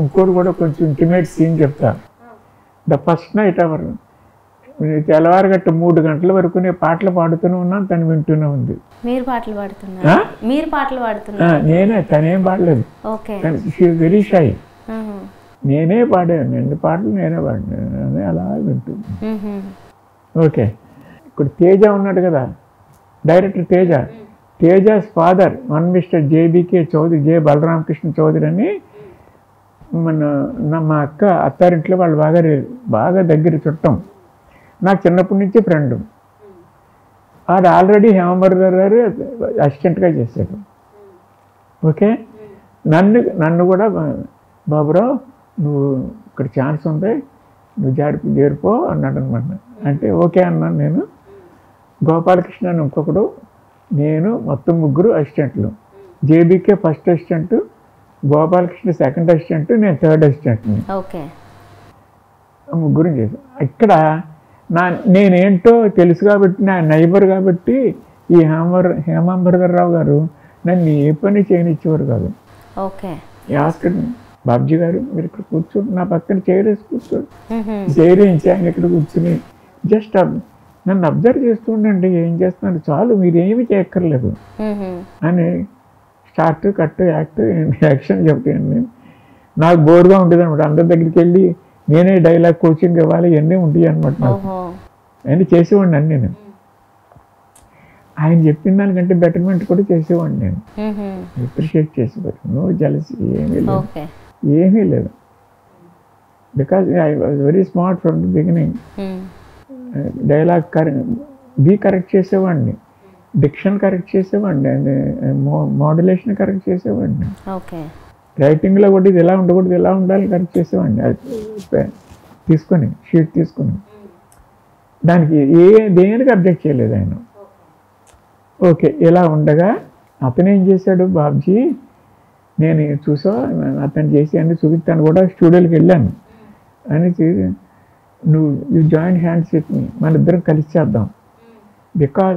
ఇంకోటి కూడా కొంచెం ఇంటిమేట్ సీన్ చెప్తా ద ఫస్ట్ నైట్ అవర్ తెల్లవారుగట్ట మూడు గంటల వరకు నేను పాటలు పాడుతూనే ఉన్నాను తను వింటూనే ఉంది మీరు పాటలు పాడుతున్నారు ఆ? మీరు పాటలు ఆ, పాడుతున్నారు నేనే తనేం పాడలేదు okay she very shy hmm. నేనే పాడాను ఎన్ని పాటలు నేనే పాడాను అదే అలా వింటూ మ్మ్. ఓకే ఇప్పుడు తేజ ఉన్నాడు కదా director Teja Teja's father one mister JBK Chowdary J Balaramakrishna Chowdary అని మన నా మా అక్క అత్తారింట్లో వాళ్ళు బాగా రే- బాగా దగ్గర చుట్టం నాకు చిన్నప్పటి నుంచి ఫ్రెండ్ ఆడు ఆల్రెడీ హేమబర్ధర్ గారు అసిస్టెంట్గా చేశాడు ఓకే నన్ను నన్ను కూడా బా- బాబురావు నువ్వు ఇక్కడ ఛాన్స్ ఉంది నువ్వు జారిపో చేరిపో అన్నాడు అనమాట అంటే ఓకే అన్నాను నేను గోపాలకృష్ణ అని ఇంకొకడు నేను మొత్తం ముగ్గురు అసిస్టెంట్లు JBK first assistant Gopalakrishna second assistant నేను థర్డ్ అసిస్టెంట్ని ఓకే ముగ్గురు చేశాం ఇక్కడ నా నేనేంటో తెలుసు కాబట్టి నా నైబర్ కాబట్టి ఈ హేమర్ హేమాంబరధరరావు గారు నన్ను ఏ పని చేయనిచ్చేవారు కాదు ఓకే ఆస్కర్ బాబ్జీ గారు మీరు ఇక్కడ కూర్చోండి నా పక్కన చైర్ వేసి కూర్చోండి మ్మ్. చైర్ వేయించి ఆయన ఇక్కడ కూర్చుని జస్ట్ నన్ను అబ్జర్వ్ చేస్తుండండి ఏం చేస్తున్నాడు చాలు మీరు ఏమి చేయక్కర్లేదు మ్మ్. అని స్టార్ట్ కట్ యాక్ట్ యాక్షన్ చెప్తాను నేను నాకు బోర్గా ఉండేది అనమాట అందరి దగ్గరికి వెళ్ళి నేనే డైలాగ్ కోచింగ్ ఇవ్వాలి ఇవన్నీ ఉండేవి అనమాట నాకు ఓహో అన్నీ చేసేవాడిని అన్ని నేను ఆయన చెప్పిన దానికంటే బెటర్మెంట్ కూడా చేసేవాడిని నేను మ్మ్. అప్రిషియేట్ చేసేవాడు నో జలసి ఏమీ లేదు ఓకే ఏమీ లేదు because I was very smart from the beginning hmm. Dialogue correct be correct చేసేవాడిని డిక్షన్ కరెక్ట్ చేసేవాడిని అండ్ మోడ్యులేషన్ కరెక్ట్ చేసేవాడిని ఓకే రైటింగ్లో కూడా ఇది ఎలా ఉండకూడదు ఎలా ఉండాలి కరెక్ట్ చేసేవాడిని అది పె- తీసుకొని షీట్ తీసుకొని దానికి ఏ దేనికి అబ్జెక్ట్ చేయలేదు ఆయన ఓకే ఇలా ఉండగా అతను ఏం చేశాడు బాబ్జీ నేను చూసా అతను చేసి అన్ని చూపిస్తాను కూడా స్టూడియోకి వెళ్ళాను అని చే- నువ్వు you join hands with me మన ఇద్దరం కలిసి చేద్దాం బికాజ్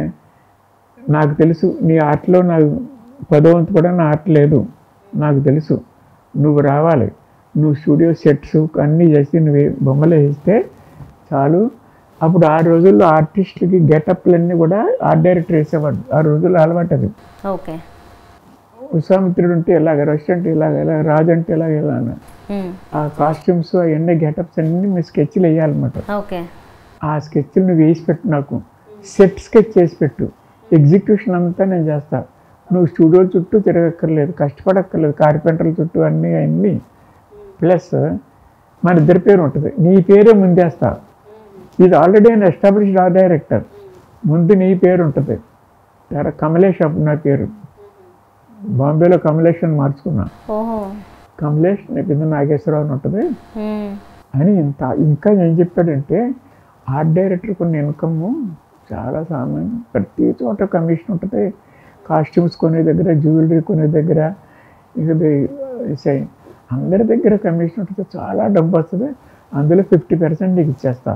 నాకు తెలుసు నీ ఆర్ట్లో నాకు పదవంతు కూడా నా ఆర్ట్ లేదు నాకు తెలుసు నువ్వు రావాలి నువ్వు స్టూడియో సెట్స్ అన్నీ చేసి నువ్వు ఏ- బొమ్మలు వేస్తే చాలు అప్పుడు ఆ రోజుల్లో ఆర్టిస్టులకి గెటప్లన్నీ కూడా ఆర్ట్ డైరెక్టర్ వేసేవాడు ఆ రోజుల్లో అలవాటు అది ఓకే విశ్వామిత్రుడు ఉంటే ఇలాగ రెస్టారెంట్ ఇలాగ ఇలా రాజు అంటే ఇలాగ ఇలా అని. మ్మ్. ఆ కాస్ట్యూమ్స్ అవన్నీ గెటప్స్ అన్నీ మీ స్కెచ్లు వేయాలన్నమాట ఓకే ఆ స్కెచ్లు నువ్వు వేసి పెట్టు నాకు సెట్ స్కెచ్ చేసి పెట్టు ఎగ్జిక్యూషన్ అంతా నేను చేస్తా నువ్వు స్టూడియో చుట్టూ తిరగక్కర్లేదు కష్టపడక్కర్లేదు కార్పెంటర్ల చుట్టూ అన్నీ అన్నీ ప్లస్ మన ఇద్దరి పేరు ఉంటుంది నీ పేరే ముందేస్తా ఇది ఆల్రెడీ నేను ఎస్టాబ్లిష్డ్ ఆర్ట్ డైరెక్టర్ ముందు నీ పేరు ఉంటుంది తర్వాత కమలేష్ అప్పుడు నా పేరు బాంబేలో కమలేష్ అని మార్చుకున్నా ఓహో కమలేష్ నీ కింద నాగేశ్వరరావు అని ఉంటుంది మ్మ్. అని ఇంత ఇంకా ఏం చెప్పాడంటే ఆర్ట్ డైరెక్టర్ కొన్ని ఇన్కమ్ చాలా సామాన్యం ప్రతి చోట కమిషన్ ఉంటుంది కాస్ట్యూమ్స్ కొనే దగ్గర జ్యువెలరీ కొనే దగ్గర ఇక ది- సై- అందరి దగ్గర కమిషన్ ఉంటుంది చాలా డబ్బు వస్తుంది అందులో ఫిఫ్టీ పర్సెంట్ నీకు ఇచ్చేస్తా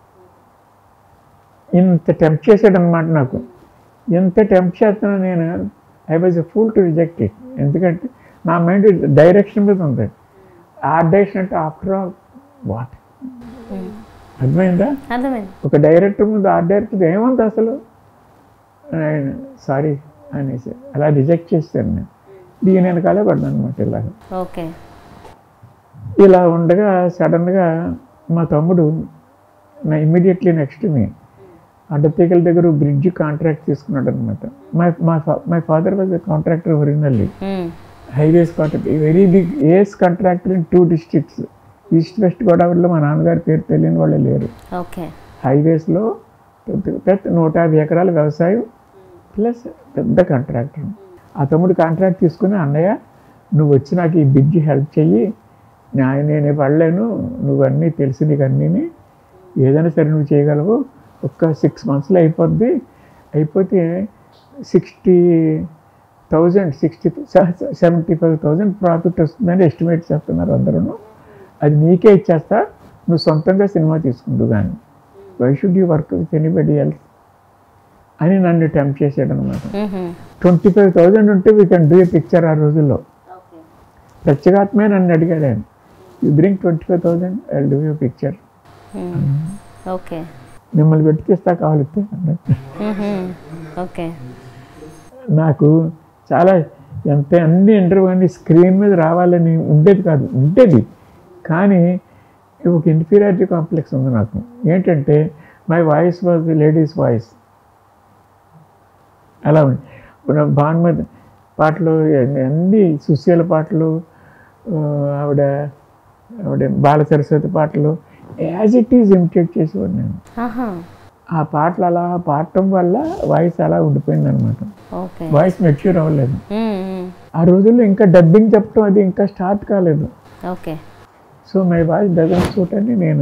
ఇంత టెంప్ట్ చేశాడు అనమాట నాకు ఎంత టెంప్ట్ చేస్తున్నా నేను I was a fool to reject it ఎందుకంటే నా మైండ్ డైరెక్షన్ మీద ఉంది ఆర్ట్ డైరెక్షన్ అంటే ఆఫ్టర్ ఆల్ వాట్ మ్మ్. అర్థమైందా అర్థమైంది ఒక డైరెక్టర్ ముందు ఆర్ట్ డైరెక్టర్ ఏముంది అసలు సారీ అనేసి అలా రిజెక్ట్ చేస్తాను నేను దీని వెనకాలే పడ్డాను అనమాట ఇలాగ ఓకే ఇలా ఉండగా సడన్గా మా తమ్ముడు నా ఇమ్మీడియట్లీ నెక్స్ట్ మీ అడ్డతీగల దగ్గర బ్రిడ్జ్ కాంట్రాక్ట్ తీసుకున్నాడు అనమాట my my my father was a contractor originally hmm. Highways contract very big ace contractor in two districts east west గోదావరిలో మా నాన్నగారి పేరు తెలియని వాళ్ళే లేరు ఓకే హైవేస్లో పెద్ద పెద్ద నూట యాభై ఎకరాల వ్యవసాయం ప్లస్ పెద్ద కాంట్రాక్టర్ ఆ తమ్ముడు కాంట్రాక్ట్ తీసుకుని అన్నయ్య నువ్వు వచ్చి నాకు ఈ బ్రిడ్జి హెల్ప్ చెయ్యి నా- నేనే పడలేను నువ్వు అన్నీ తెలిసి నీకు అన్నీని ఏదైనా సరే నువ్వు చేయగలవు ఒక్క సిక్స్ మంత్స్లో అయిపోద్ది అయిపోతే sixty thousand sixty seventy five thousand profit వస్తుందని ఎస్టిమేట్ చేస్తున్నారు అందరూ అది నీకే ఇచ్చేస్తా నువ్వు సొంతంగా సినిమా తీసుకుంటూ కానీ why should you work with anybody else అని నన్ను టెంప్ట్ చేసాడు అనమాట మ్మ్. ట్వంటీ ఫైవ్ థౌజండ్ ఉంటే we can do a picture ఆ రోజుల్లో ప్రత్యేగాత్మే నన్ను అడిగాడు ఆయన you bring twenty five thousand I do you picture okay మిమ్మల్ని పెట్టిస్తా కావాలిస్తే అన్నట్టు ఓకే నాకు చాలా ఎంత అన్ని ఇంటర్వ్యూ అన్ని స్క్రీన్ మీద రావాలని ఉండేది కాదు ఉండేది కానీ ఒక ఇన్ఫీరియారిటీ కాంప్లెక్స్ ఉంది నాకు ఏంటంటే my voice was the ladies voice అలా ఉంది ఇప్పుడు భానుమతి పాటలు అన్ని సుశీల పాటలు ఆ, ఆవిడ ఆవిడ బాల సరస్వతి పాటలు యాజ్ ఇట్ ఈజ్ ఇమిటేట్ చేసేవాడు నేను ఆహా ఆ పాటలు అలా పాడటం వల్ల వాయిస్ అలా ఉండిపోయింది అనమాట ఓకే వాయిస్ మెచ్యూర్ అవ్వలేదు ఆ రోజుల్లో ఇంకా డబ్బింగ్ చెప్పడం అది ఇంకా స్టార్ట్ కాలేదు okay so my voice doesn't suit అని నేను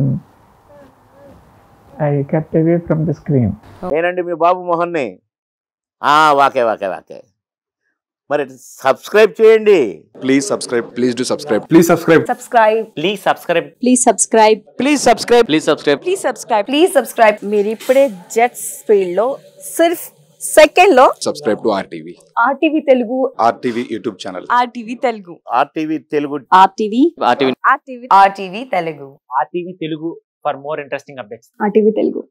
I kept away from the screen నేనండి మీ బాబు మోహన్ని ఆ, వాకే వాకే వాకే మరి సబ్స్క్రైబ్ చేయండి Please subscribe. Please do subscribe. Please subscribe. subscribe please subscribe please subscribe please subscribe please subscribe please subscribe please subscribe మీరు ఇప్పుడే జెట్స్ ఫీల్డ్ లో సిర్ఫ్ సెకండ్ లో Subscribe to RTV. RTV Telugu RTV YouTube channel. RTV Telugu RTV Telugu RTV RTV RTV RTV Telugu RTV Telugu for more interesting updates RTV Telugu